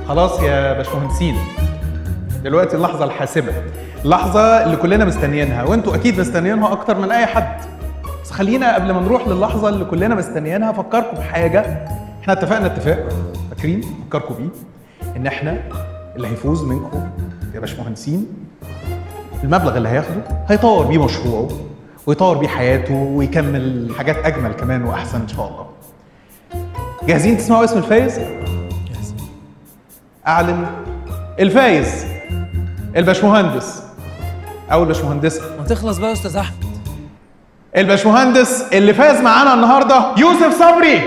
خلاص يا باشمهندسين دلوقتي اللحظة الحاسمة اللحظة اللي كلنا مستنيينها وانتوا أكيد مستنيينها أكتر من أي حد بس خلينا قبل ما نروح للحظة اللي كلنا مستنيينها أفكركم بحاجة احنا اتفقنا اتفاق فاكرين أفكركم بيه إن احنا اللي هيفوز منكم يا باشمهندسين المبلغ اللي هياخده هيطور بيه مشروعه ويطور بيه حياته ويكمل حاجات أجمل كمان وأحسن إن شاء الله جاهزين تسمعوا اسم الفايز؟ اعلن الفايز الباشمهندس او الباشمهندسه ما تخلص بقى يا استاذ احمد الباشمهندس اللي فاز معانا النهارده يوسف صبري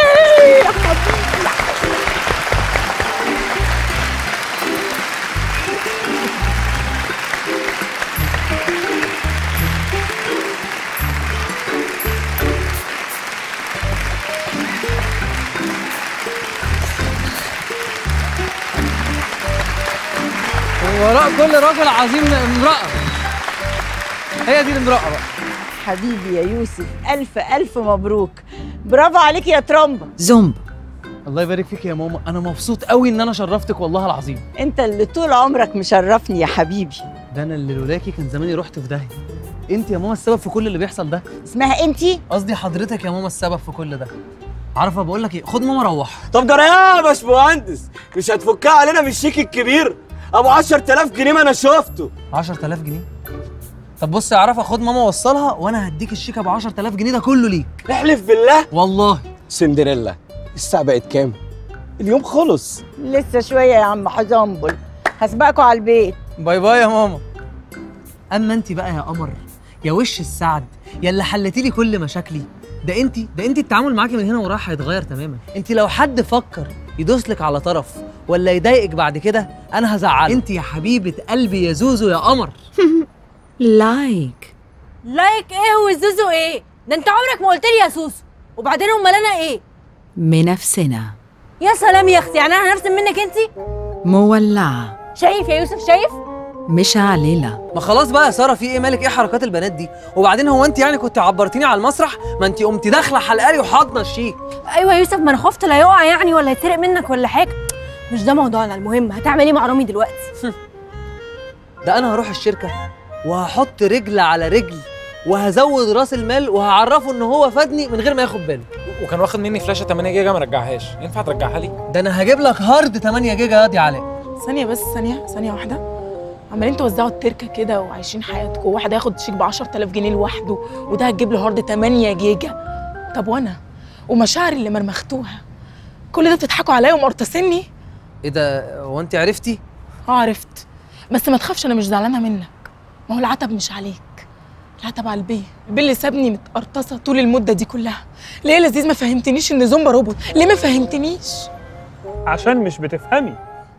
وراء كل رجل عظيم امرأة هي دي الامرأة بقى حبيبي يا يوسف ألف ألف مبروك برافو عليك يا ترامبا زومب الله يبارك فيك يا ماما انا مبسوط قوي ان انا شرفتك والله العظيم أنت اللي طول عمرك مشرفني يا حبيبي ده انا اللي لولاكي كان زماني رحت في داهيه انت يا ماما السبب في كل اللي بيحصل ده اسمها أنتي قصدي حضرتك يا ماما السبب في كل ده عارفه بقول لك ايه خد ماما روح طب جرى يا باشمهندس مش هتفكها علينا بالشيك الكبير ابو 10000 جنيه ما انا شفته 10000 جنيه طب بص يا عرفه خد ماما وصلها وانا هديك الشيك ابو 10000 جنيه ده كله ليك احلف بالله والله سندريلا الساعه بقت كام اليوم خلص لسه شوية يا عم حزنبل هسبقكوا على البيت باي باي يا ماما اما انت بقى يا قمر يا وش السعد يا اللي حلتي لي كل مشاكلي ده انت ده انت التعامل معاكي من هنا ورايح هيتغير تماما انت لو حد فكر يدوس لك على طرف ولا يضايقك بعد كده انا هزعله انت يا حبيبه قلبي يا زوزو يا قمر لايك لايك ايه وزوزو ايه ده انت عمرك ما قلت لي يا سوسو وبعدين امال انا ايه بنفسنا يا سلام يا اختي يعني انا هرسم منك انت مولعة شايف يا يوسف شايف مشعللة ما خلاص بقى يا ساره في ايه مالك ايه حركات البنات دي وبعدين هو انت يعني كنت عبرتيني على المسرح ما انت قمت داخله حلقالي وحاضنه الشيك ايوه يا يوسف ما انا خفت لا يقع يعني ولا يتسرق منك ولا حاجه مش ده موضوعنا المهم هتعمل ايه مع رامي دلوقتي ده انا هروح الشركه وهحط رجل على رجل وهزود راس المال وهعرفه ان هو فادني من غير ما ياخد باله وكان واخد مني فلاشه 8 جيجا ما رجعهاش ينفع ترجعها لي ده انا هجيب لك هارد 8 جيجا ياض يا علاء ثانية بس ثانية ثانية واحدة عمالين توزعوا التركة كده وعايشين حياتكم واحد هياخد شيك ب 10000 جنيه لوحده وده هتجيب له هارد 8 جيجا طب وانا ومشاعري اللي مرمختوها كل ده بتضحكوا عليا ومقرطسني ايه ده هو انت عرفتي اه عرفت بس ما تخافش انا مش زعلانة منك ما هو العتب مش عليك العتب على البيه البيه اللي سابني متقرطصة طول المدة دي كلها ليه يا لذيذ ما فهمتنيش ان زومبا روبوت ليه ما فهمتنيش عشان مش بتفهمي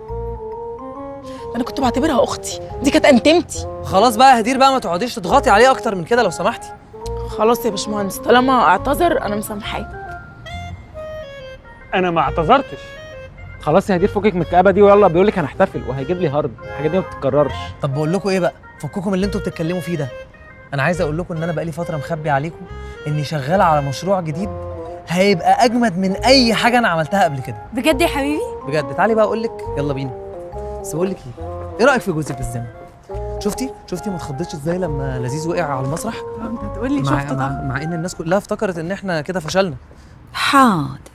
انا كنت بعتبرها اختي دي كانت انتمتي خلاص بقى يا هدير بقى ما تقعديش تضغطي عليه اكتر من كده لو سمحتي خلاص يا باشمهندس طالما اعتذر انا مسامحاه انا ما اعتذرتش خلاص يا هدير فكك من الكآبه دي ويلا بيقول لك هنحتفل وهيجيب لي هارد الحاجات دي ما بتتكررش طب بقول لكم ايه بقى فككم من اللي انتوا بتتكلموا فيه ده انا عايز اقول لكم ان انا بقالي فتره مخبي عليكم اني شغال على مشروع جديد هيبقى اجمد من اي حاجه انا عملتها قبل كده بجد يا حبيبي بجد تعالي بقى اقول لك يلا بينا بس بقول لك ايه ايه رايك في جوزك بالزمن شفتي شفتي ما اتخضيتش ازاي لما لذيذ وقع على المسرح انت هتقول لي مع, شفت مع, طبعا مع ان الناس كلها افتكرت ان احنا كده فشلنا حاضر